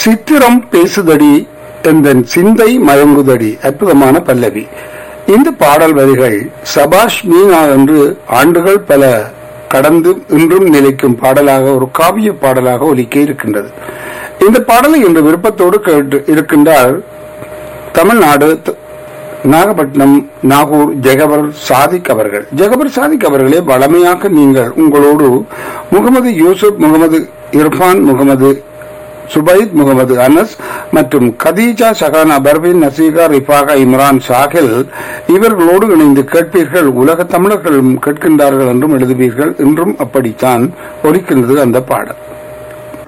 சித்திரம் பேசுதடி எந்தன் சிந்தை மயங்குதடி அற்புதமான பல்லவி இந்த பாடல் வரிகள் சபாஷ் மீனா என்று ஆண்டுகள் பல கடந்து இன்றும் நிலைக்கும் பாடலாக ஒரு காவிய பாடலாக ஒலிக்க இருக்கின்றது இந்த பாடலை இன்று விருப்பத்தோடு கேட்டு இருக்கின்றார் தமிழ்நாடு த- நாகப்பட்டினம் நாகூர் ஜெகபர் சாதிக் அவர்கள் ஜெகபர் சாதிக் அவர்களே வளமையாக நீங்கள் உங்களோடு முகமது யூசுப் முகமது இர்ஃபான் முகமது சுபைத் முகமது அனஸ் மற்றும் கதீஜா சகானா பர்வீன் நசீகா ரிஃபாகா இம்ரான் சாகில் இவர்களோடு இணைந்து கேட்பீர்கள் உலக தமிழர்களும் கேட்கின்றார்கள் என்றும் எழுதுவீர்கள் இன்றும் அப்படித்தான் ஒலிக்கின்றது அந்த பாடல்